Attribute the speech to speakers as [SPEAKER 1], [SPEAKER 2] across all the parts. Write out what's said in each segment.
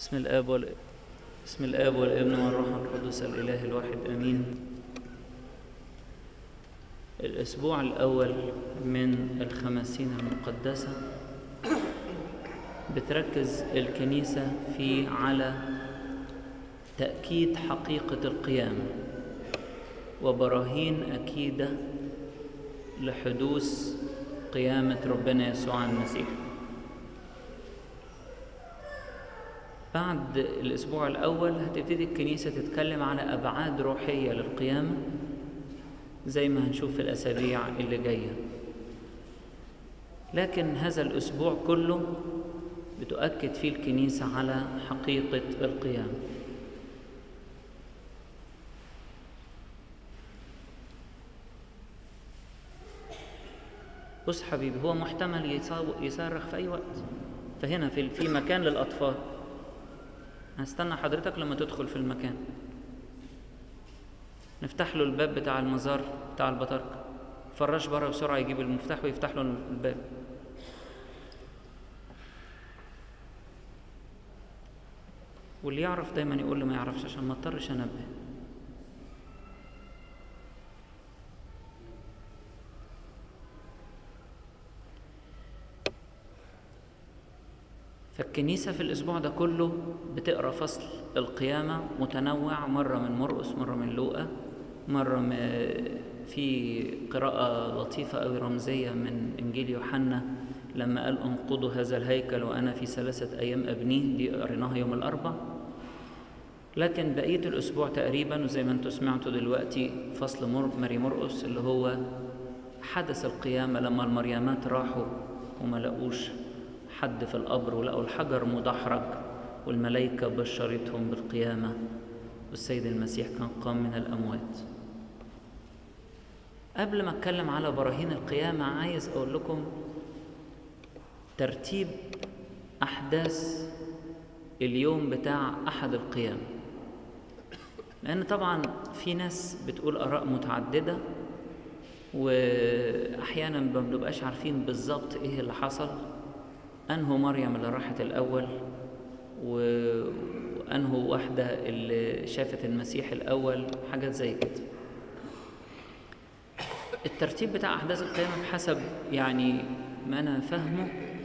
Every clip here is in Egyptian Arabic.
[SPEAKER 1] بسم الآب وال... بسم الآب والابن والروح القدس الإله الواحد آمين الأسبوع الأول من الخمسين المقدسة بتركز الكنيسة فيه على تأكيد حقيقة القيامة وبراهين أكيدة لحدوث قيامة ربنا يسوع المسيح بعد الأسبوع الأول هتبتدي الكنيسة تتكلم على أبعاد روحية للقيامة زي ما هنشوف في الأسابيع اللي جاية لكن هذا الأسبوع كله بتؤكد فيه الكنيسة على حقيقة القيامة بص حبيبي هو محتمل يصرخ في أي وقت فهنا في في مكان للأطفال هستنى حضرتك لما تدخل في المكان نفتح له الباب بتاع المزار بتاع البطاركة فراش بره بسرعة يجيب المفتاح ويفتح له الباب واللي يعرف دايما يقول لي ما يعرفش عشان ما اضطرش انبه فالكنيسة في الأسبوع ده كله بتقرأ فصل القيامة متنوع مرة من مرقس مرة من لوقا مرة في قراءة لطيفة أو رمزية من إنجيل يوحنا لما قال انقضوا هذا الهيكل وأنا في ثلاثة أيام أبنيه دي قريناها يوم الأربع لكن بقية الأسبوع تقريبا وزي ما انتم سمعتوا دلوقتي فصل مر ماري مرقس اللي هو حدث القيامة لما المريمات راحوا وما لقوش حد في القبر ولقوا الحجر مدحرج والملائكة بشرتهم بالقيامة والسيد المسيح كان قام من الأموات قبل ما أتكلم على براهين القيامة عايز أقول لكم ترتيب أحداث اليوم بتاع أحد القيامة لأن طبعا في ناس بتقول آراء متعددة وأحيانا ما بنبقاش عارفين بالظبط إيه اللي حصل أنهو مريم اللي راحت الأول وأنهو واحدة اللي شافت المسيح الأول حاجات زي كده الترتيب بتاع أحداث القيامة بحسب يعني ما أنا فاهمه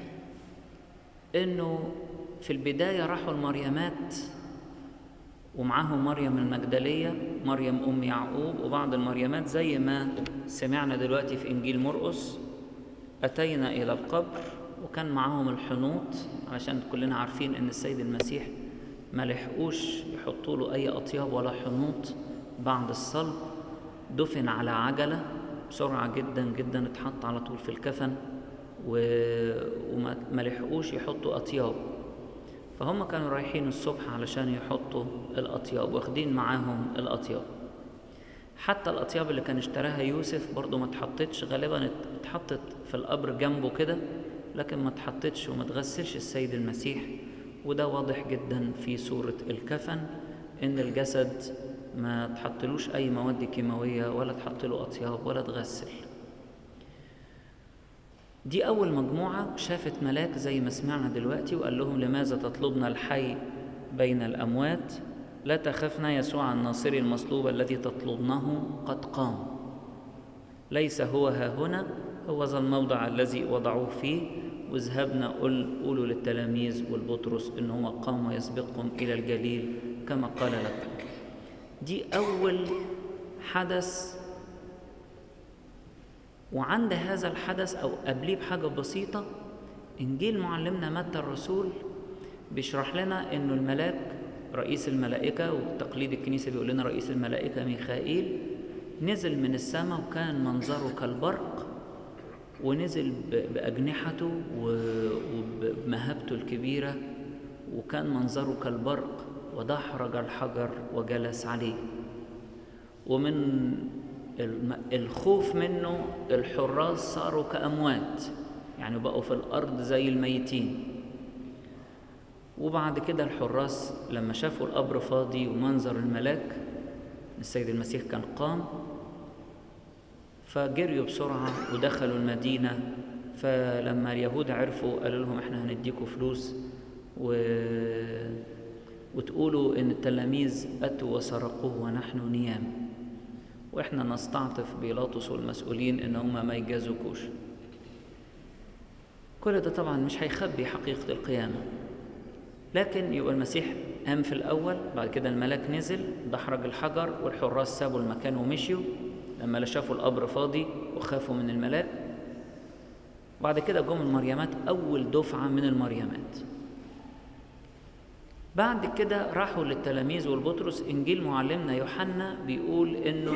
[SPEAKER 1] إنه في البداية راحوا المريمات ومعاهم مريم المجدلية مريم أم يعقوب وبعض المريمات زي ما سمعنا دلوقتي في إنجيل مرقس أتينا إلى القبر وكان معاهم الحنوط علشان كلنا عارفين ان السيد المسيح ما لحقوش يحطوا له اي اطياب ولا حنوط بعد الصلب دفن على عجله بسرعه جدا جدا اتحط على طول في الكفن و... وما لحقوش يحطوا اطياب فهم كانوا رايحين الصبح علشان يحطوا الاطياب واخدين معاهم الاطياب حتى الاطياب اللي كان اشتراها يوسف برضو ما اتحطتش غالبا اتحطت في القبر جنبه كده لكن ما اتحطتش وما تغسلش السيد المسيح وده واضح جدا في صورة الكفن إن الجسد ما تحطلوش أي مواد كيماوية ولا تحط له أطياب ولا تغسل دي أول مجموعة شافت ملاك زي ما سمعنا دلوقتي وقال لهم لماذا تطلبن الحي بين الأموات لا تخفنا يسوع الناصري المصلوب الذي تطلبنه قد قام ليس هو ها هنا هو ذا الموضع الذي وضعوه فيه واذهبنا قل قولوا للتلاميذ والبطرس ان هو قام ويسبقكم الى الجليل كما قال لكم دي اول حدث وعند هذا الحدث او قبليه بحاجه بسيطه انجيل معلمنا متى الرسول بيشرح لنا انه الملاك رئيس الملائكه وتقليد الكنيسه بيقول لنا رئيس الملائكه ميخائيل نزل من السماء وكان منظره كالبرق ونزل بأجنحته وبمهابته الكبيرة وكان منظره كالبرق ودحرج الحجر وجلس عليه ومن الخوف منه الحراس صاروا كأموات يعني بقوا في الأرض زي الميتين وبعد كده الحراس لما شافوا القبر فاضي ومنظر الملاك السيد المسيح كان قام فجريوا بسرعة ودخلوا المدينة فلما اليهود عرفوا قالوا لهم احنا هنديكوا فلوس و وتقولوا إن التلاميذ أتوا وسرقوه ونحن نيام وإحنا نستعطف بيلاطس والمسؤولين إن هم ما يجازوكوش كل ده طبعا مش هيخبي حقيقة القيامة لكن يبقى المسيح قام في الأول بعد كده الملاك نزل دحرج الحجر والحراس سابوا المكان ومشيوا لما لا شافوا القبر فاضي وخافوا من الملاك بعد كده جم المريمات أول دفعة من المريمات بعد كده راحوا للتلاميذ والبطرس إنجيل معلمنا يوحنا بيقول إنه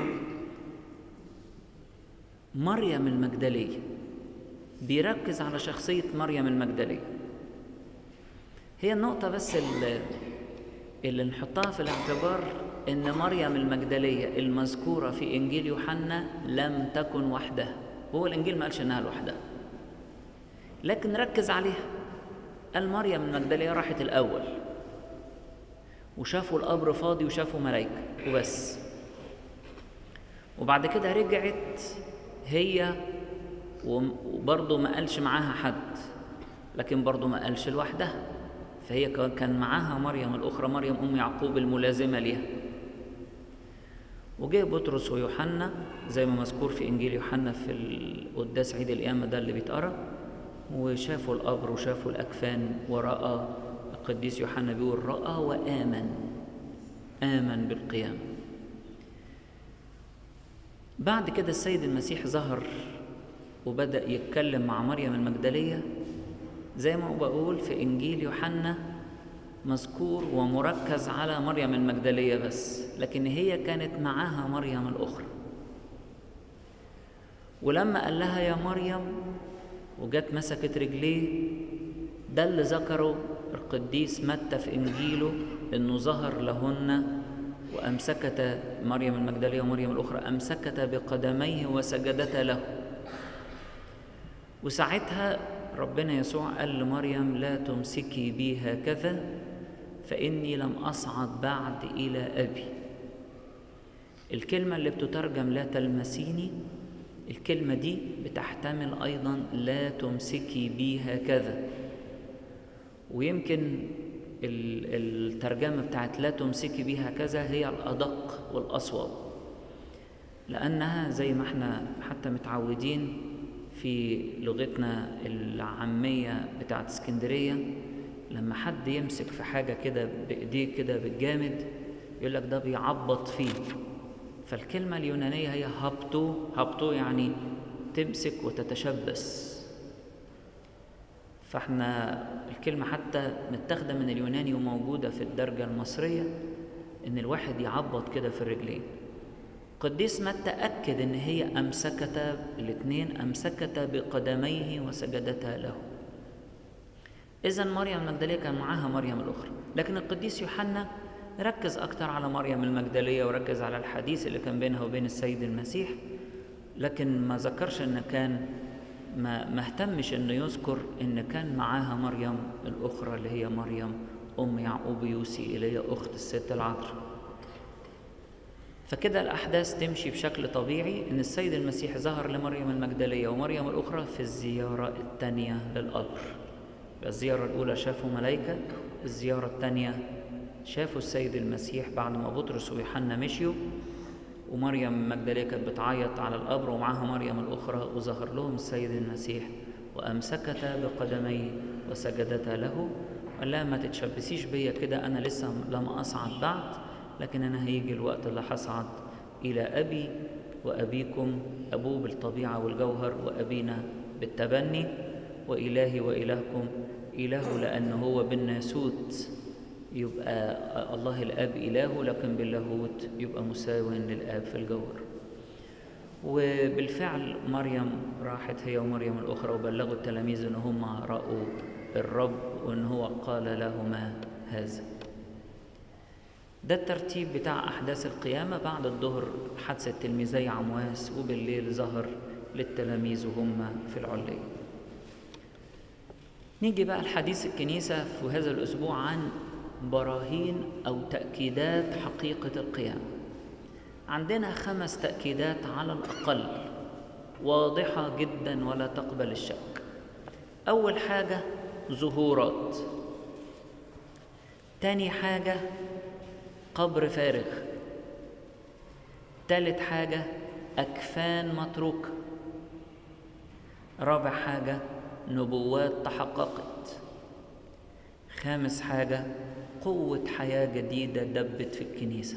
[SPEAKER 1] مريم المجدلية بيركز على شخصية مريم المجدلية هي النقطة بس اللي, اللي نحطها في الاعتبار إن مريم المجدلية المذكورة في إنجيل يوحنا لم تكن وحدها هو الإنجيل ما قالش إنها لوحدها لكن ركز عليها قال مريم المجدلية راحت الأول وشافوا القبر فاضي وشافوا ملايكة وبس وبعد كده رجعت هي وبرضه ما قالش معاها حد لكن برضه ما قالش لوحدها فهي كان معاها مريم الأخرى مريم أم يعقوب الملازمة ليها وجه بطرس ويوحنا زي ما مذكور في إنجيل يوحنا في القداس عيد القيامة ده اللي بيتقرأ وشافوا القبر وشافوا الأكفان ورأى القديس يوحنا بيقول رأى وآمن آمن بالقيامة بعد كده السيد المسيح ظهر وبدأ يتكلم مع مريم المجدلية زي ما بقول في إنجيل يوحنا مذكور ومركز على مريم المجدلية بس لكن هي كانت معاها مريم الأخرى ولما قال لها يا مريم وجت مسكت رجليه ده اللي ذكره القديس متى في إنجيله إنه ظهر لهن وأمسكتا مريم المجدلية ومريم الأخرى أمسكتا بقدميه وسجدتا له وساعتها ربنا يسوع قال لمريم لا تمسكي بي هكذا فإني لم أصعد بعد إلى أبي الكلمة اللي بتترجم لا تلمسيني الكلمة دي بتحتمل أيضا لا تمسكي بي هكذا ويمكن الترجمة بتاعت لا تمسكي بي هكذا هي الأدق والأصوب لأنها زي ما احنا حتى متعودين في لغتنا العامية بتاعت اسكندرية لما حد يمسك في حاجة كده بإيديه كده بالجامد يقول لك ده بيعبط فيه فالكلمة اليونانية هي هبطو هبطو يعني تمسك وتتشبث فاحنا الكلمة حتى متاخدة من اليوناني وموجودة في الدرجة المصرية إن الواحد يعبط كده في الرجلين قديس متى أكد إن هي أمسكتا الاثنين أمسكتا بقدميه وسجدتا له إذا مريم المجدلية كان معاها مريم الأخرى لكن القديس يوحنا ركز أكتر على مريم المجدلية وركز على الحديث اللي كان بينها وبين السيد المسيح لكن ما ذكرش إن كان ما ما اهتمش إنه يذكر إن كان معاها مريم الأخرى اللي هي مريم أم يعقوب يوسي اللي هي أخت الست العذراء فكده الأحداث تمشي بشكل طبيعي إن السيد المسيح ظهر لمريم المجدلية ومريم الأخرى في الزيارة الثانية للقبر الزيارة الأولى شافوا ملائكة الزيارة الثانية شافوا السيد المسيح بعد ما بطرس ويوحنا مشيوا ومريم المجدلية كانت بتعيط على القبر ومعاها مريم الأخرى وظهر لهم السيد المسيح وأمسكتا بقدميه وسجدتا له قال لها ما تتشبسيش بيا كده أنا لسه لم أصعد بعد لكن أنا هيجي الوقت اللي هصعد إلى أبي وأبيكم أبوه بالطبيعة والجوهر وأبينا بالتبني وإلهي وإلهكم إله لأنه هو بالناسوت يبقى الله الآب إله لكن باللاهوت يبقى مساو للآب في الجوهر وبالفعل مريم راحت هي ومريم الأخرى وبلغوا التلاميذ إن هم رأوا الرب وإن هو قال لهما هذا ده الترتيب بتاع أحداث القيامة بعد الظهر حادثة تلميذي عمواس وبالليل ظهر للتلاميذ وهم في العلية نيجي بقى الحديث الكنيسة في هذا الأسبوع عن براهين أو تأكيدات حقيقة القيامة عندنا خمس تأكيدات على الأقل واضحة جدا ولا تقبل الشك أول حاجة ظهورات تاني حاجة قبر فارغ تالت حاجة أكفان متروكة رابع حاجة نبوات تحققت خامس حاجة قوة حياة جديدة دبت في الكنيسة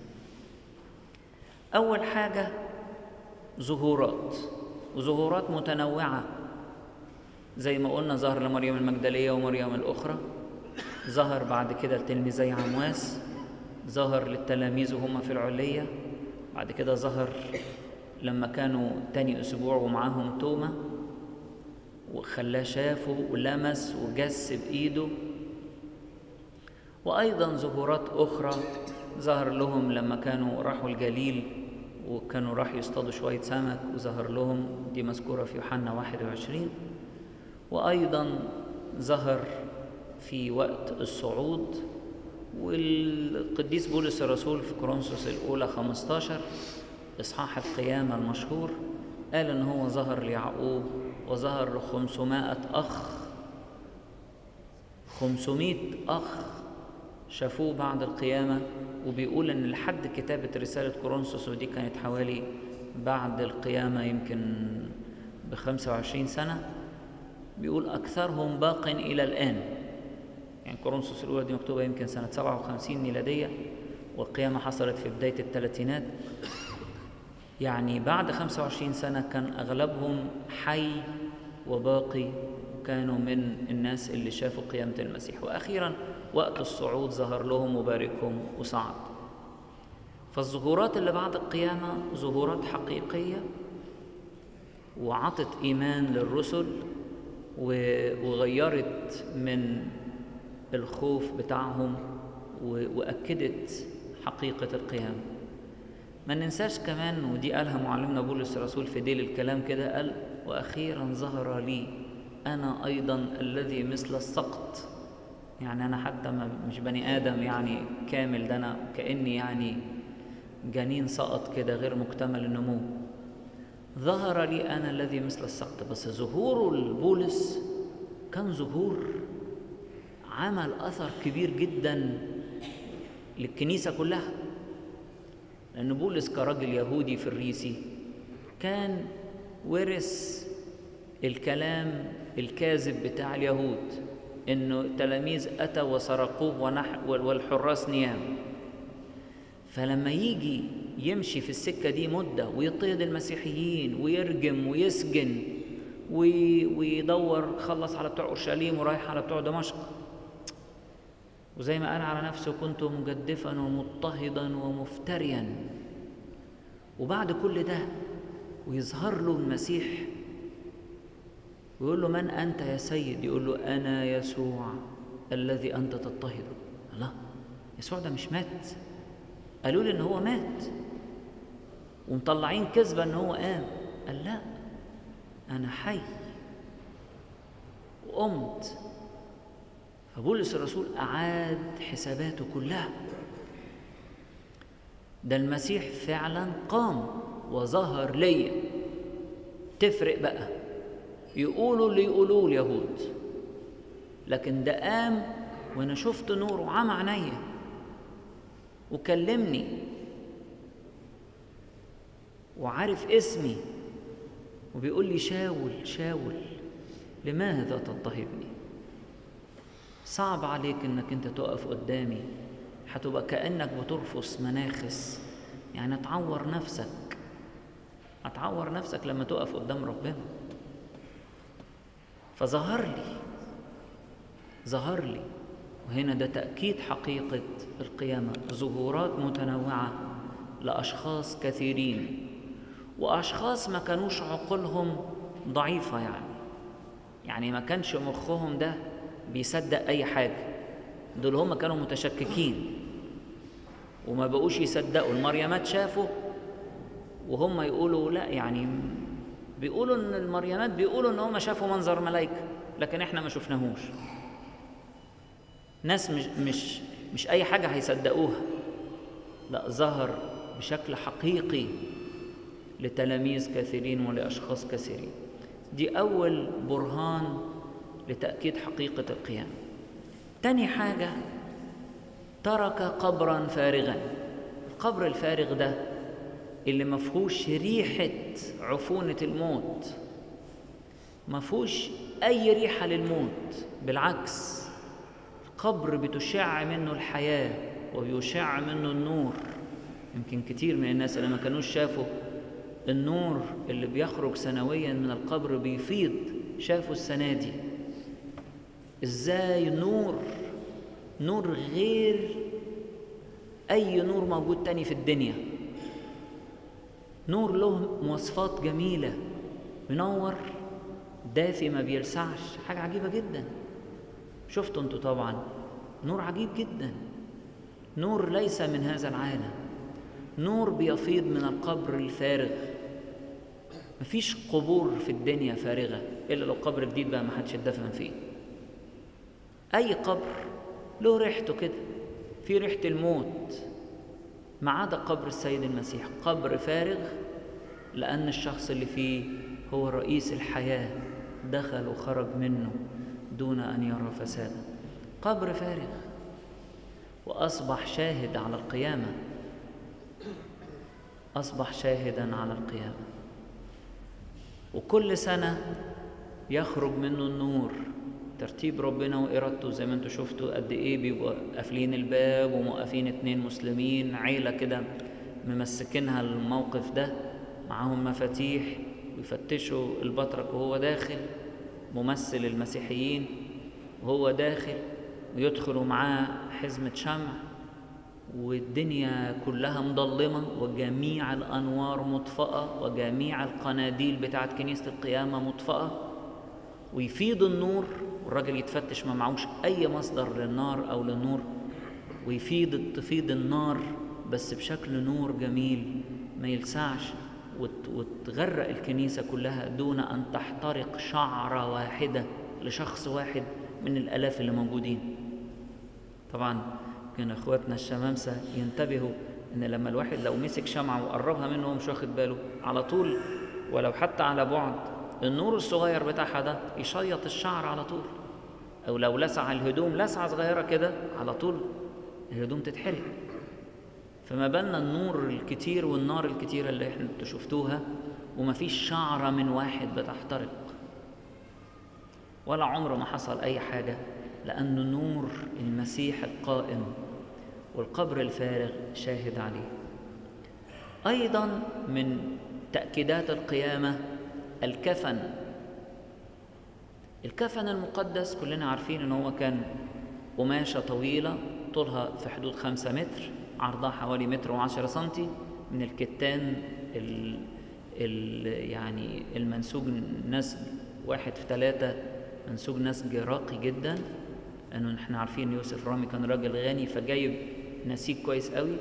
[SPEAKER 1] أول حاجة ظهورات وظهورات متنوعة زي ما قلنا ظهر لمريم المجدلية ومريم الأخرى ظهر بعد كده لتلميذي عمواس ظهر للتلاميذ وهم في العلية بعد كده ظهر لما كانوا تاني أسبوع ومعاهم توما وخلاه شافه ولمس وجس بإيده وأيضا ظهورات أخرى ظهر لهم لما كانوا راحوا الجليل وكانوا راح يصطادوا شوية سمك وظهر لهم دي مذكورة في يوحنا 21 وأيضا ظهر في وقت الصعود والقديس بولس الرسول في كورنثوس الأولى 15 إصحاح القيامة المشهور قال إن هو ظهر ليعقوب وظهر ل 500 أخ 500 أخ شافوه بعد القيامة وبيقول إن لحد كتابة رسالة كورنثوس ودي كانت حوالي بعد القيامة يمكن ب 25 سنة بيقول أكثرهم باق إلى الآن يعني كورنثوس الأولى دي مكتوبة يمكن سنة 57 ميلادية والقيامة حصلت في بداية الثلاثينات يعني بعد 25 سنة كان أغلبهم حي وباقي كانوا من الناس اللي شافوا قيامة المسيح وأخيرا وقت الصعود ظهر لهم وباركهم وصعد فالظهورات اللي بعد القيامة ظهورات حقيقية وعطت إيمان للرسل وغيرت من الخوف بتاعهم وأكدت حقيقة القيامة ما ننساش كمان ودي قالها معلمنا بولس الرسول في ديل الكلام كده قال وأخيرا ظهر لي أنا أيضا الذي مثل السقط يعني أنا حتى ما مش بني آدم يعني كامل ده أنا كأني يعني جنين سقط كده غير مكتمل النمو ظهر لي أنا الذي مثل السقط بس ظهور البولس كان ظهور عمل أثر كبير جدا للكنيسة كلها لأن بولس كراجل يهودي في الريسي كان ورث الكلام الكاذب بتاع اليهود انه التلاميذ اتوا وسرقوه ونح والحراس نيام فلما يجي يمشي في السكه دي مده ويطيد المسيحيين ويرجم ويسجن ويدور خلص على بتوع اورشليم ورايح على بتوع دمشق وزي ما قال على نفسه كنت مجدفا ومضطهدا ومفتريا وبعد كل ده ويظهر له المسيح ويقول له من أنت يا سيد يقول له أنا يسوع الذي أنت تضطهده الله يسوع ده مش مات قالوا لي إن هو مات ومطلعين كذبة إن هو قام قال لا أنا حي وقمت فبولس الرسول أعاد حساباته كلها ده المسيح فعلا قام وظهر ليا تفرق بقى يقولوا اللي يقولوه اليهود لكن ده قام وانا شفت نور وعمى عينيا وكلمني وعارف اسمي وبيقول لي شاول شاول لماذا تضطهدني صعب عليك انك انت تقف قدامي هتبقى كانك بترفس مناخس يعني تعور نفسك هتعور نفسك لما تقف قدام ربنا فظهر لي ظهر لي وهنا ده تأكيد حقيقة القيامة ظهورات متنوعة لأشخاص كثيرين وأشخاص ما كانوش عقولهم ضعيفة يعني يعني ما كانش مخهم ده بيصدق أي حاجة دول هم كانوا متشككين وما بقوش يصدقوا المريمات شافوا وهم يقولوا لا يعني بيقولوا ان المريمات بيقولوا ان هم شافوا منظر ملائكه لكن احنا ما شفناهوش ناس مش مش مش اي حاجه هيصدقوها لا ظهر بشكل حقيقي لتلاميذ كثيرين ولاشخاص كثيرين دي اول برهان لتاكيد حقيقه القيامه تاني حاجه ترك قبرا فارغا القبر الفارغ ده اللي ما فيهوش ريحة عفونة الموت ما فيهوش أي ريحة للموت بالعكس القبر بتشع منه الحياة وبيشع منه النور يمكن كتير من الناس اللي ما كانوش شافوا النور اللي بيخرج سنويا من القبر بيفيض شافوا السنة دي ازاي نور نور غير اي نور موجود تاني في الدنيا نور له مواصفات جميلة منور دافي ما بيلسعش حاجة عجيبة جدا شفتوا انتوا طبعا نور عجيب جدا نور ليس من هذا العالم نور بيفيض من القبر الفارغ مفيش قبور في الدنيا فارغة إلا لو قبر جديد بقى ما حدش يدفن فيه أي قبر له ريحته كده في ريحة الموت ما عدا قبر السيد المسيح قبر فارغ لأن الشخص اللي فيه هو رئيس الحياة دخل وخرج منه دون أن يرى فسادا قبر فارغ وأصبح شاهد على القيامة أصبح شاهدا على القيامة وكل سنة يخرج منه النور ترتيب ربنا وإرادته زي ما انتوا شفتوا قد إيه بيبقوا قافلين الباب وموقفين اتنين مسلمين عيلة كده ممسكينها الموقف ده معاهم مفاتيح ويفتشوا البطرك وهو داخل ممثل المسيحيين وهو داخل ويدخلوا معاه حزمة شمع والدنيا كلها مضلمة وجميع الأنوار مطفأة وجميع القناديل بتاعت كنيسة القيامة مطفأة ويفيض النور والراجل يتفتش ما معهوش أي مصدر للنار أو للنور ويفيض تفيض النار بس بشكل نور جميل ما يلسعش وتغرق الكنيسة كلها دون أن تحترق شعرة واحدة لشخص واحد من الآلاف اللي موجودين طبعا كان اخواتنا الشمامسة ينتبهوا ان لما الواحد لو مسك شمعة وقربها منه ومش واخد باله على طول ولو حتى على بعد النور الصغير بتاعها ده يشيط الشعر على طول او لو لسع الهدوم لسعة صغيرة كده على طول الهدوم تتحرق فما بالنا النور الكتير والنار الكتيرة اللي احنا انتوا شفتوها ومفيش شعرة من واحد بتحترق ولا عمر ما حصل أي حاجة لأنه نور المسيح القائم والقبر الفارغ شاهد عليه أيضا من تأكيدات القيامة الكفن الكفن المقدس كلنا عارفين ان هو كان قماشة طويلة طولها في حدود خمسة متر عرضها حوالي متر وعشرة سنتي من الكتان ال ال يعني المنسوج نسج واحد في ثلاثة منسوج نسج راقي جدا لأنه احنا عارفين يوسف رامي كان راجل غني فجايب نسيج كويس قوي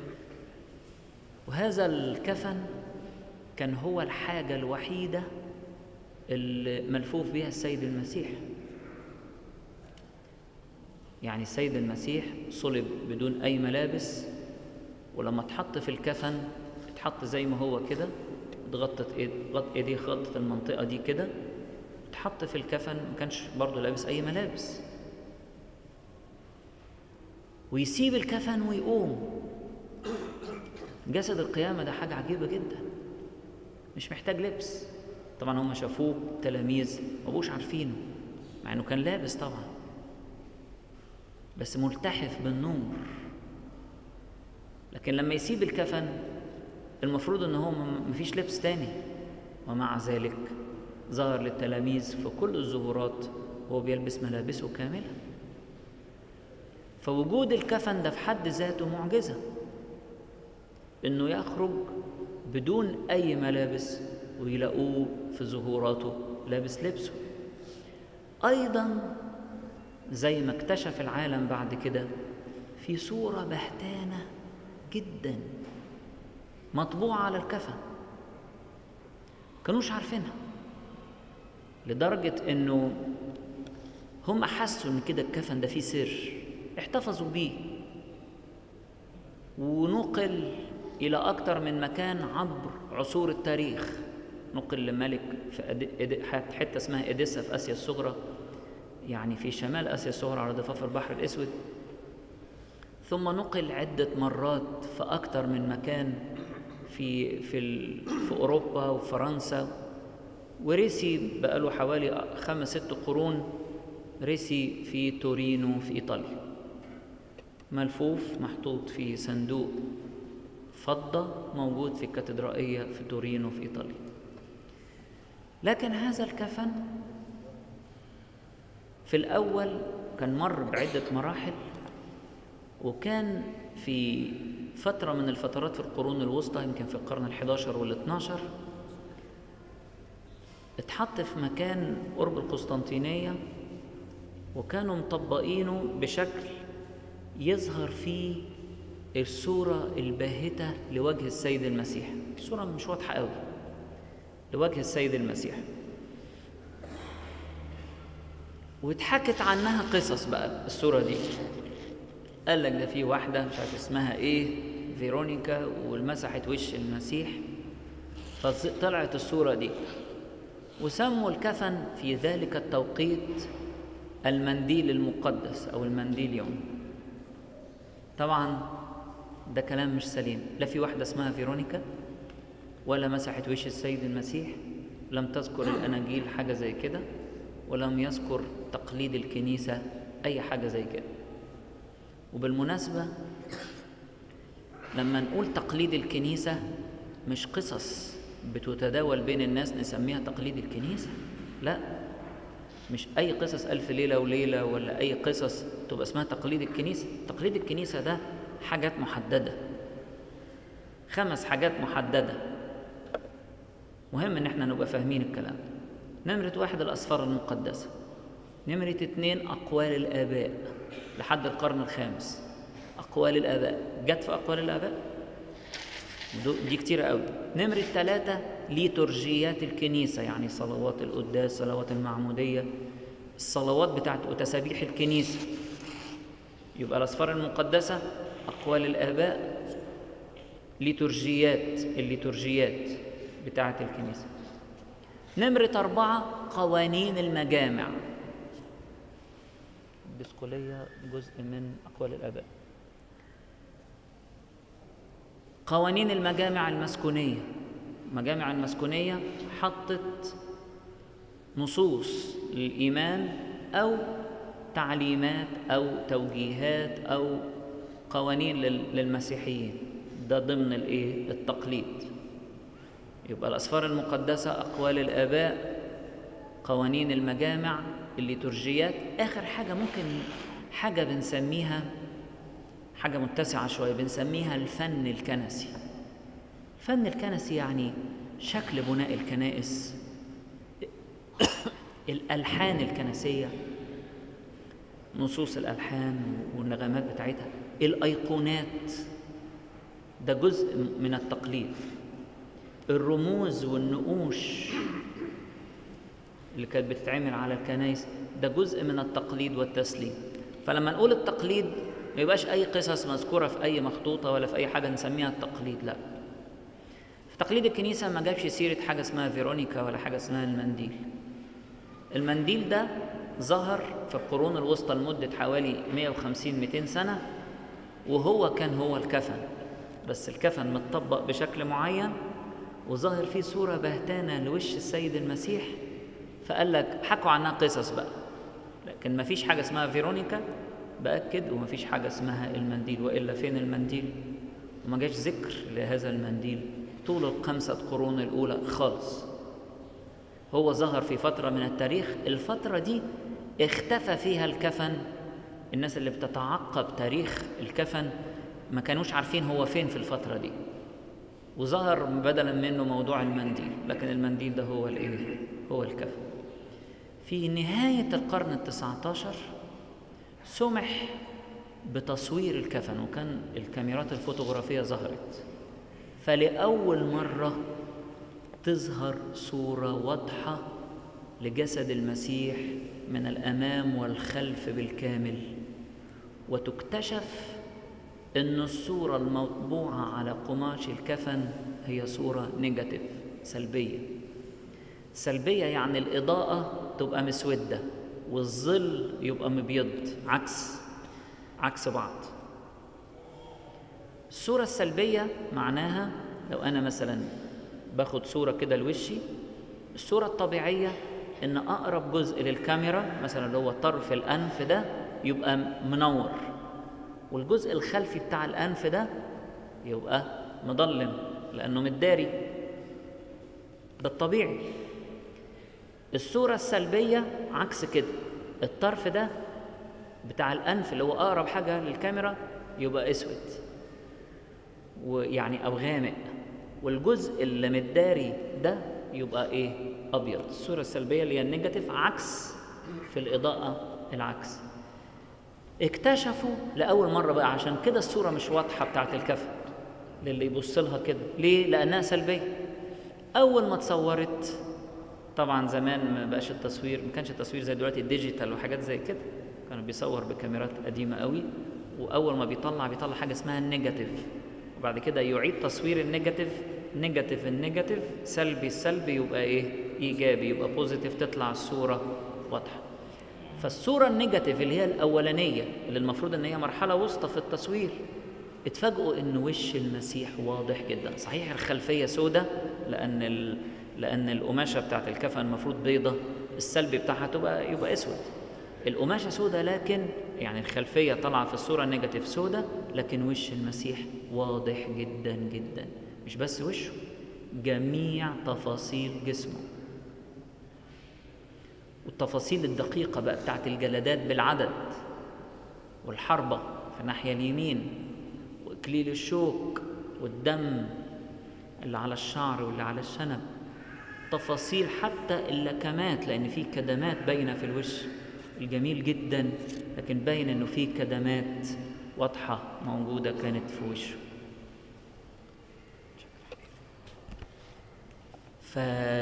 [SPEAKER 1] وهذا الكفن كان هو الحاجة الوحيدة اللي ملفوف بها السيد المسيح يعني السيد المسيح صلب بدون أي ملابس ولما اتحط في الكفن اتحط زي ما هو كده اتغطت ايد غط ايديه غطت المنطقة دي كده اتحط في الكفن ما كانش برضه لابس أي ملابس ويسيب الكفن ويقوم جسد القيامة ده حاجة عجيبة جدا مش محتاج لبس طبعا هم شافوه تلاميذ ما بقوش عارفينه مع انه كان لابس طبعا بس ملتحف بالنور لكن لما يسيب الكفن المفروض ان هو مفيش لبس تاني ومع ذلك ظهر للتلاميذ في كل الظهورات وهو بيلبس ملابسه كامله فوجود الكفن ده في حد ذاته معجزه انه يخرج بدون اي ملابس ويلاقوه في ظهوراته لابس لبسه ايضا زي ما اكتشف العالم بعد كده في صوره بهتانه جدا مطبوعه على الكفن كانوش عارفينها لدرجه انه هم حسوا ان كده الكفن ده فيه سر احتفظوا بيه ونقل إلى أكثر من مكان عبر عصور التاريخ نقل لملك في أدي... حتة اسمها إديسا في آسيا الصغرى يعني في شمال آسيا الصغرى على ضفاف البحر الأسود ثم نقل عدة مرات في أكثر من مكان في في ال- في أوروبا وفرنسا ورسي بقاله حوالي خمس ست قرون رسي في تورينو في إيطاليا ملفوف محطوط في صندوق فضة موجود في الكاتدرائية في تورينو في إيطاليا لكن هذا الكفن في الأول كان مر بعدة مراحل وكان في فترة من الفترات في القرون الوسطى يمكن في القرن الحداشر والاثناشر اتحط في مكان قرب القسطنطينية وكانوا مطبقينه بشكل يظهر فيه الصورة الباهتة لوجه السيد المسيح الصورة مش واضحة قوي لوجه السيد المسيح واتحكت عنها قصص بقى الصورة دي قال لك ده في واحدة مش عارف اسمها ايه فيرونيكا والمسحت وش المسيح فطلعت الصورة دي وسموا الكفن في ذلك التوقيت المنديل المقدس أو المنديليون طبعا ده كلام مش سليم لا في واحدة اسمها فيرونيكا ولا مسحت وش السيد المسيح لم تذكر الأناجيل حاجة زي كده ولم يذكر تقليد الكنيسة أي حاجة زي كده وبالمناسبة لما نقول تقليد الكنيسة مش قصص بتتداول بين الناس نسميها تقليد الكنيسة لا مش أي قصص ألف ليلة وليلة ولا أي قصص تبقى اسمها تقليد الكنيسة تقليد الكنيسة ده حاجات محددة خمس حاجات محددة مهم إن احنا نبقى فاهمين الكلام ده نمرة واحد الأسفار المقدسة نمرة اتنين أقوال الآباء لحد القرن الخامس أقوال الآباء جت في أقوال الآباء ودو- دي كتيرة قوي نمرة ثلاثة ليتورجيات الكنيسة يعني صلوات القداس صلوات المعمودية الصلوات بتاعت وتسابيح الكنيسة يبقى الأسفار المقدسة أقوال الآباء ليتورجيات الليتورجيات بتاعت الكنيسة نمرة أربعة قوانين المجامع الدسقلية جزء من أقوال الآباء قوانين المجامع المسكونية المجامع المسكونية حطت نصوص للإيمان أو تعليمات أو توجيهات أو قوانين لل- للمسيحيين ده ضمن الإيه؟ التقليد يبقى الأسفار المقدسة أقوال الآباء قوانين المجامع الليتورجيات آخر حاجة ممكن حاجة بنسميها حاجة متسعة شوية بنسميها الفن الكنسي الفن الكنسي يعني شكل بناء الكنائس الألحان الكنسية نصوص الألحان والنغمات بتاعتها الأيقونات ده جزء من التقليد الرموز والنقوش اللي كانت بتتعمل على الكنائس ده جزء من التقليد والتسليم فلما نقول التقليد ما يبقاش اي قصص مذكوره في اي مخطوطه ولا في اي حاجه نسميها التقليد لا في تقليد الكنيسه ما جابش سيره حاجه اسمها فيرونيكا ولا حاجه اسمها المنديل المنديل ده ظهر في القرون الوسطى لمده حوالي 150 200 سنه وهو كان هو الكفن بس الكفن متطبق بشكل معين وظاهر فيه صوره بهتانه لوش السيد المسيح فقال لك حكوا عنها قصص بقى لكن ما فيش حاجه اسمها فيرونيكا باكد وما فيش حاجه اسمها المنديل والا فين المنديل وما جاش ذكر لهذا المنديل طول الخمسه قرون الاولى خالص هو ظهر في فتره من التاريخ الفتره دي اختفى فيها الكفن الناس اللي بتتعقب تاريخ الكفن ما كانوش عارفين هو فين في الفتره دي وظهر بدلا منه موضوع المنديل لكن المنديل ده هو الايه هو الكفن في نهاية القرن التسعة عشر سمح بتصوير الكفن وكان الكاميرات الفوتوغرافية ظهرت فلأول مرة تظهر صورة واضحة لجسد المسيح من الأمام والخلف بالكامل وتكتشف أن الصورة المطبوعة على قماش الكفن هي صورة نيجاتيف سلبية سلبية يعني الإضاءة تبقى مسودة والظل يبقى مبيض عكس عكس بعض الصورة السلبية معناها لو أنا مثلا باخد صورة كده لوشي الصورة الطبيعية إن أقرب جزء للكاميرا مثلا اللي هو طرف الأنف ده يبقى منور والجزء الخلفي بتاع الأنف ده يبقى مضلم لأنه متداري ده الطبيعي الصورة السلبية عكس كده الطرف ده بتاع الأنف اللي هو أقرب حاجة للكاميرا يبقى أسود ويعني أو غامق والجزء اللي متداري ده يبقى إيه أبيض الصورة السلبية اللي هي النيجاتيف عكس في الإضاءة العكس اكتشفوا لأول مرة بقى عشان كده الصورة مش واضحة بتاعت الكفن للي يبص لها كده ليه؟ لأنها سلبية أول ما اتصورت طبعا زمان ما بقاش التصوير ما كانش التصوير زي دلوقتي الديجيتال وحاجات زي كده كانوا بيصور بكاميرات قديمة قوي وأول ما بيطلع بيطلع حاجة اسمها النيجاتيف وبعد كده يعيد تصوير النيجاتيف نيجاتيف النيجاتيف سلبي السلبي يبقى ايه ايجابي يبقى بوزيتيف تطلع الصوره واضحه فالصوره النيجاتيف اللي هي الاولانيه اللي المفروض ان هي مرحله وسطى في التصوير اتفاجئوا ان وش المسيح واضح جدا صحيح الخلفيه سوداء لان ال... لان القماشه بتاعت الكفن المفروض بيضه السلبي بتاعها تبقى يبقى اسود القماشه سوداء لكن يعني الخلفيه طالعه في الصوره النيجاتيف سوداء لكن وش المسيح واضح جدا جدا مش بس وشه جميع تفاصيل جسمه والتفاصيل الدقيقة بقى بتاعت الجلدات بالعدد والحربة في الناحية اليمين وإكليل الشوك والدم اللي على الشعر واللي على الشنب تفاصيل حتى اللكمات لأن في كدمات باينة في الوش الجميل جدا لكن باين إنه في كدمات واضحة موجودة كانت في وشه ف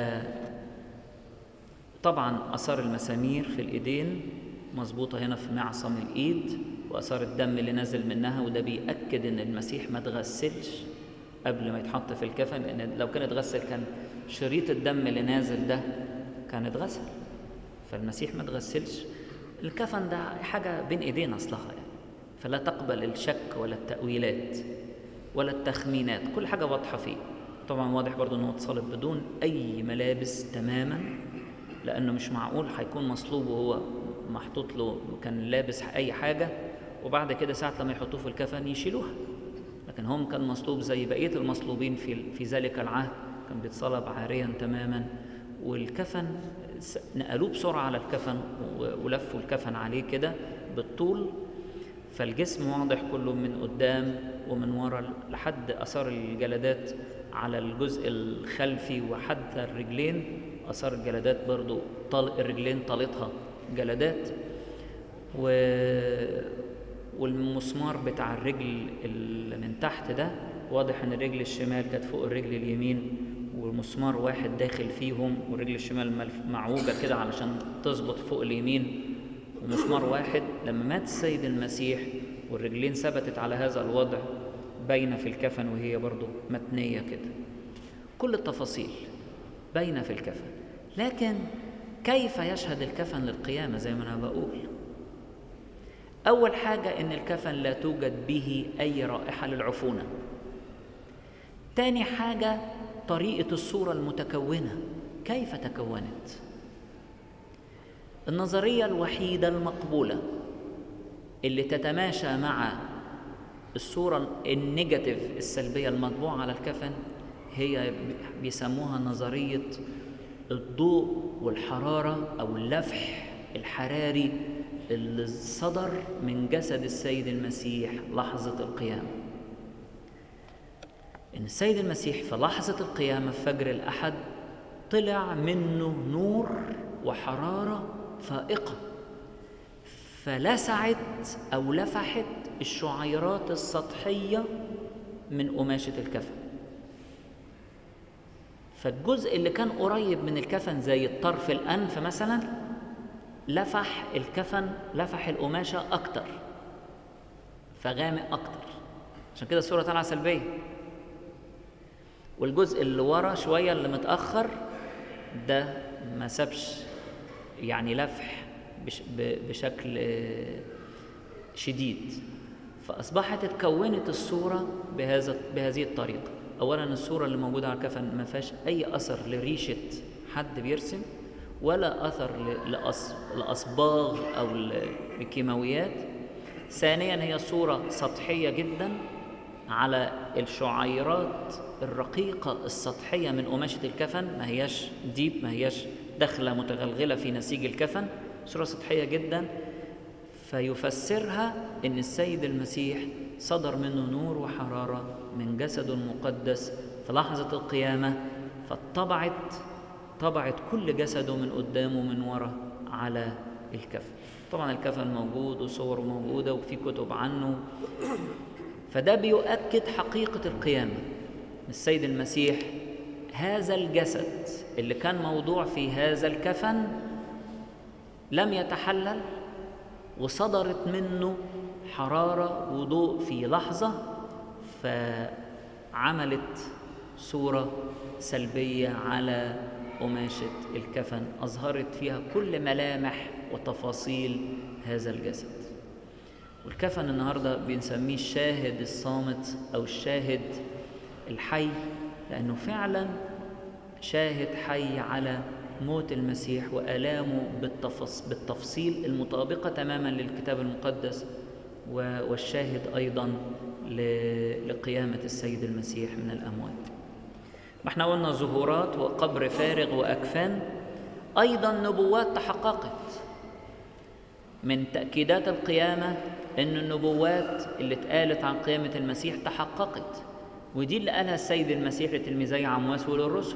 [SPEAKER 1] طبعا اثار المسامير في الايدين مظبوطه هنا في معصم الايد واثار الدم اللي نازل منها وده بيأكد ان المسيح ما اتغسلش قبل ما يتحط في الكفن لان لو كان اتغسل كان شريط الدم اللي نازل ده كان اتغسل فالمسيح ما اتغسلش الكفن ده حاجه بين ايدينا اصلها يعني فلا تقبل الشك ولا التأويلات ولا التخمينات كل حاجه واضحه فيه طبعا واضح برضو انه اتصلب بدون اي ملابس تماما لانه مش معقول هيكون مصلوب وهو محطوط له كان لابس اي حاجه وبعد كده ساعه لما يحطوه في الكفن يشيلوها لكن هم كان مصلوب زي بقيه المصلوبين في في ذلك العهد كان بيتصلب عاريا تماما والكفن نقلوه بسرعه على الكفن ولفوا الكفن عليه كده بالطول فالجسم واضح كله من قدام ومن ورا لحد اثار الجلدات على الجزء الخلفي وحتى الرجلين اثار الجلدات برضو طلق الرجلين طالتها جلدات و والمسمار بتاع الرجل اللي من تحت ده واضح ان الرجل الشمال كانت فوق الرجل اليمين ومسمار واحد داخل فيهم والرجل الشمال معوجه كده علشان تظبط فوق اليمين ومسمار واحد لما مات السيد المسيح والرجلين ثبتت على هذا الوضع باينه في الكفن وهي برضو متنيه كده كل التفاصيل باينه في الكفن لكن كيف يشهد الكفن للقيامه زي ما انا بقول اول حاجه ان الكفن لا توجد به اي رائحه للعفونه تاني حاجه طريقه الصوره المتكونه كيف تكونت النظريه الوحيده المقبوله اللي تتماشى مع الصورة النيجاتيف السلبية المطبوعة على الكفن هي بيسموها نظرية الضوء والحرارة أو اللفح الحراري اللي صدر من جسد السيد المسيح لحظة القيامة إن السيد المسيح في لحظة القيامة في فجر الأحد طلع منه نور وحرارة فائقة فلسعت أو لفحت الشعيرات السطحية من قماشة الكفن فالجزء اللي كان قريب من الكفن زي الطرف الأنف مثلا لفح الكفن لفح القماشة أكتر فغامق أكتر عشان كده الصورة طالعة سلبية والجزء اللي ورا شوية اللي متأخر ده ما سابش يعني لفح بشكل شديد فأصبحت اتكونت الصورة بهذا بهذه الطريقة أولا الصورة اللي موجودة على الكفن ما فيهاش أي أثر لريشة حد بيرسم ولا أثر لأصباغ أو لكيماويات ثانيا هي صورة سطحية جدا على الشعيرات الرقيقة السطحية من قماشة الكفن ما هياش ديب ما هياش داخلة متغلغلة في نسيج الكفن صورة سطحية جدا فيفسرها ان السيد المسيح صدر منه نور وحراره من جسده المقدس في لحظه القيامه فطبعت طبعت كل جسده من قدامه من ورا على الكفن طبعا الكفن موجود وصوره موجوده وفي كتب عنه فده بيؤكد حقيقه القيامه السيد المسيح هذا الجسد اللي كان موضوع في هذا الكفن لم يتحلل وصدرت منه حرارة وضوء في لحظة فعملت صورة سلبية على قماشة الكفن أظهرت فيها كل ملامح وتفاصيل هذا الجسد والكفن النهاردة بنسميه الشاهد الصامت أو الشاهد الحي لأنه فعلا شاهد حي على موت المسيح وآلامه بالتفصيل المطابقة تماما للكتاب المقدس والشاهد أيضا لقيامة السيد المسيح من الأموات ما احنا قلنا ظهورات وقبر فارغ وأكفان أيضا نبوات تحققت من تأكيدات القيامة أن النبوات اللي اتقالت عن قيامة المسيح تحققت ودي اللي قالها السيد المسيح لتلميذي عمواس وللرسل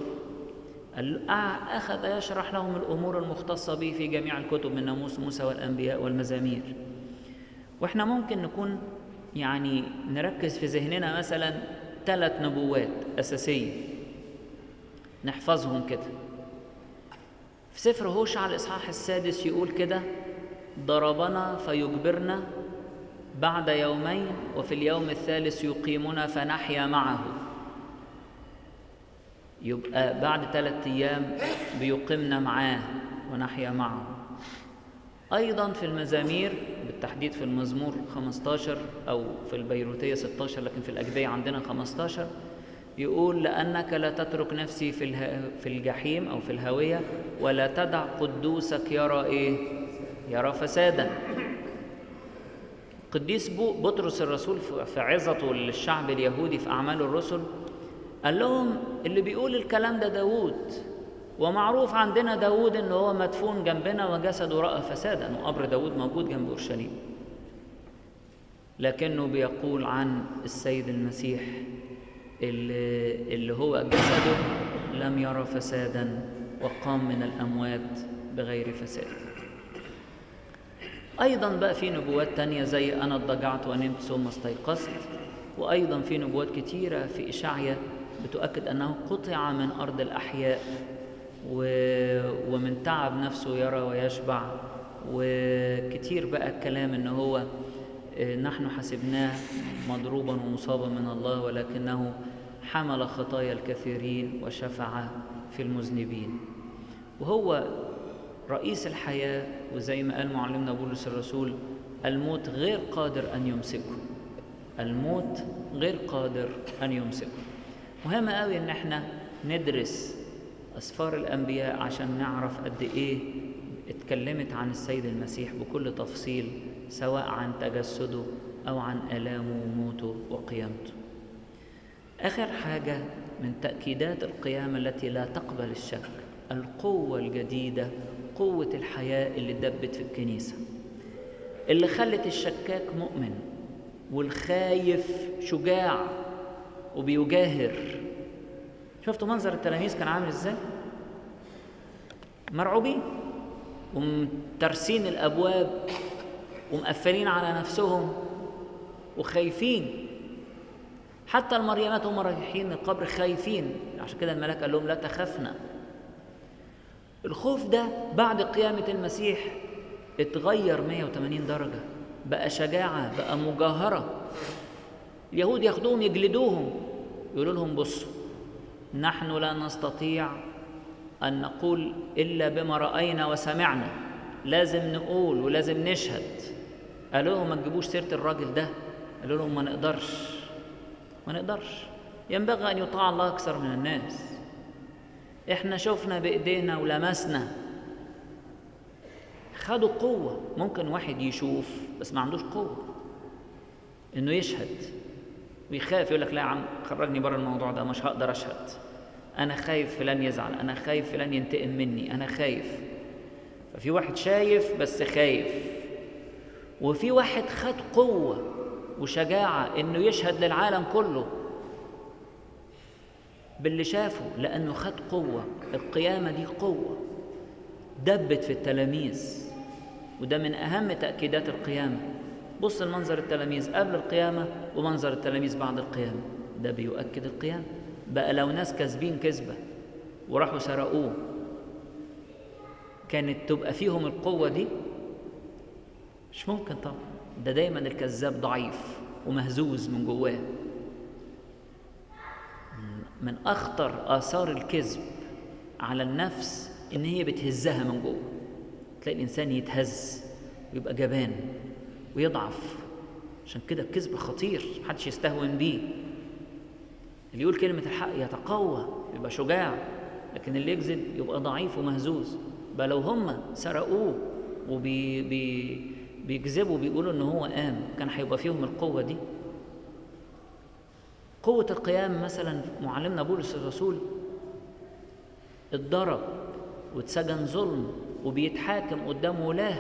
[SPEAKER 1] أخذ يشرح لهم الأمور المختصة به في جميع الكتب من ناموس موسى والأنبياء والمزامير وإحنا ممكن نكون يعني نركز في ذهننا مثلا ثلاث نبوات أساسية نحفظهم كده في سفر هوشع الإصحاح السادس يقول كده ضربنا فيجبرنا بعد يومين وفي اليوم الثالث يقيمنا فنحيا معه يبقى بعد ثلاثة أيام بيقيمنا معاه ونحيا معه أيضا في المزامير بالتحديد في المزمور 15 أو في البيروتية 16 لكن في الأجبية عندنا 15 يقول لأنك لا تترك نفسي في, اله... في الجحيم أو في الهوية ولا تدع قدوسك يرى إيه؟ يرى فسادا قديس بطرس الرسول في عظته للشعب اليهودي في أعمال الرسل قال لهم اللي بيقول الكلام ده داوود ومعروف عندنا داوود ان هو مدفون جنبنا وجسده رأى فسادا وقبر داوود موجود جنب اورشليم لكنه بيقول عن السيد المسيح اللي, اللي هو جسده لم يرى فسادا وقام من الاموات بغير فساد ايضا بقى في نبوات تانية زي انا اضطجعت ونمت ثم استيقظت وايضا في نبوات كتيره في اشعيا بتؤكد أنه قطع من أرض الأحياء و... ومن تعب نفسه يرى ويشبع وكتير بقى الكلام ان هو نحن حسبناه مضروبا ومصابا من الله ولكنه حمل خطايا الكثيرين وشفع في المذنبين وهو رئيس الحياة وزي ما قال معلمنا بولس الرسول الموت غير قادر أن يمسكه الموت غير قادر أن يمسكه مهم قوي ان احنا ندرس اسفار الانبياء عشان نعرف قد ايه اتكلمت عن السيد المسيح بكل تفصيل سواء عن تجسده او عن الامه وموته وقيامته اخر حاجه من تاكيدات القيامه التي لا تقبل الشك القوه الجديده قوه الحياه اللي دبت في الكنيسه اللي خلت الشكاك مؤمن والخايف شجاع وبيجاهر شفتوا منظر التلاميذ كان عامل ازاي مرعوبين ومترسين الابواب ومقفلين على نفسهم وخايفين حتى المريمات هم رايحين القبر خايفين عشان كده الملاك قال لهم لا تخافنا الخوف ده بعد قيامة المسيح اتغير 180 درجة بقى شجاعة بقى مجاهرة اليهود ياخدوهم يجلدوهم يقولوا لهم بصوا نحن لا نستطيع أن نقول إلا بما رأينا وسمعنا لازم نقول ولازم نشهد قالوا لهم ما تجيبوش سيرة الراجل ده قالوا لهم ما نقدرش ما نقدرش ينبغي أن يطاع الله أكثر من الناس إحنا شفنا بإيدينا ولمسنا خدوا قوة ممكن واحد يشوف بس ما عندوش قوة إنه يشهد ويخاف يقول لك لا يا عم خرجني بره الموضوع ده مش هقدر أشهد أنا خايف فلان يزعل أنا خايف فلان ينتقم مني أنا خايف ففي واحد شايف بس خايف وفي واحد خد قوة وشجاعة إنه يشهد للعالم كله باللي شافه لأنه خد قوة القيامة دي قوة دبت في التلاميذ وده من أهم تأكيدات القيامة بص المنظر التلاميذ قبل القيامة ومنظر التلاميذ بعد القيامة ده بيؤكد القيامة بقى لو ناس كاسبين كذبة وراحوا سرقوه كانت تبقى فيهم القوة دي مش ممكن طبعا ده دايما الكذاب ضعيف ومهزوز من جواه من أخطر آثار الكذب على النفس إن هي بتهزها من جوه تلاقي الإنسان يتهز ويبقى جبان ويضعف عشان كده الكذب خطير محدش يستهون بيه اللي يقول كلمة الحق يتقوى يبقى شجاع لكن اللي يكذب يبقى ضعيف ومهزوز بل لو هم سرقوه وبي بي بيكذبوا بيقولوا ان هو قام كان هيبقى فيهم القوة دي قوة القيام مثلا معلمنا بولس الرسول اتضرب واتسجن ظلم وبيتحاكم قدام ولاه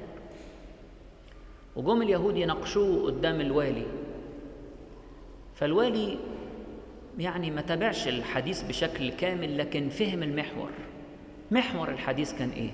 [SPEAKER 1] وجم اليهود يناقشوه قدام الوالي فالوالي يعني ما تابعش الحديث بشكل كامل لكن فهم المحور محور الحديث كان ايه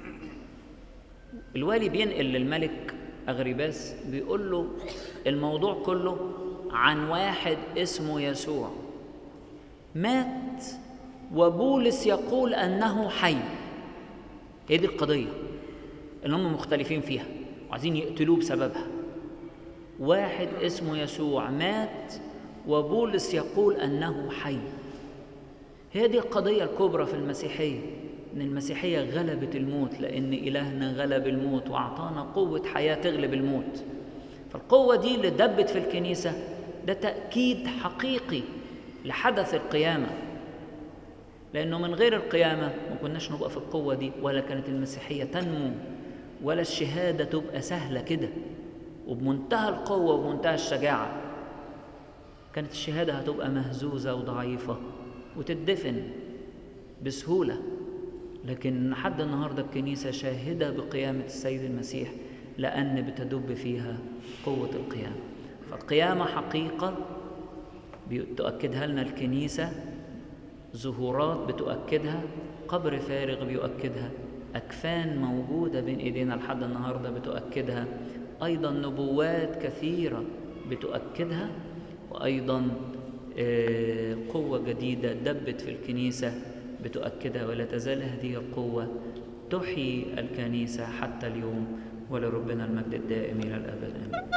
[SPEAKER 1] الوالي بينقل للملك أغريباس بيقول له الموضوع كله عن واحد اسمه يسوع مات وبولس يقول أنه حي هي دي القضية اللي هم مختلفين فيها وعايزين يقتلوه بسببها واحد اسمه يسوع مات وبولس يقول أنه حي هي دي القضية الكبرى في المسيحية إن المسيحية غلبت الموت لأن إلهنا غلب الموت وأعطانا قوة حياة تغلب الموت فالقوة دي اللي دبت في الكنيسة ده تأكيد حقيقي لحدث القيامة لأنه من غير القيامة ما كناش نبقى في القوة دي ولا كانت المسيحية تنمو ولا الشهادة تبقى سهلة كده وبمنتهى القوة وبمنتهى الشجاعة كانت الشهادة هتبقى مهزوزة وضعيفة وتدفن بسهولة لكن لحد النهارده الكنيسة شاهدة بقيامة السيد المسيح لأن بتدب فيها قوة القيامة فالقيامة حقيقة تؤكدها لنا الكنيسة ظهورات بتؤكدها قبر فارغ بيؤكدها أكفان موجودة بين إيدينا لحد النهاردة بتؤكدها أيضا نبوات كثيرة بتؤكدها وأيضا قوة جديدة دبت في الكنيسة بتؤكدها ولا تزال هذه القوة تحيي الكنيسة حتى اليوم ولربنا المجد الدائم إلى الأبد آمين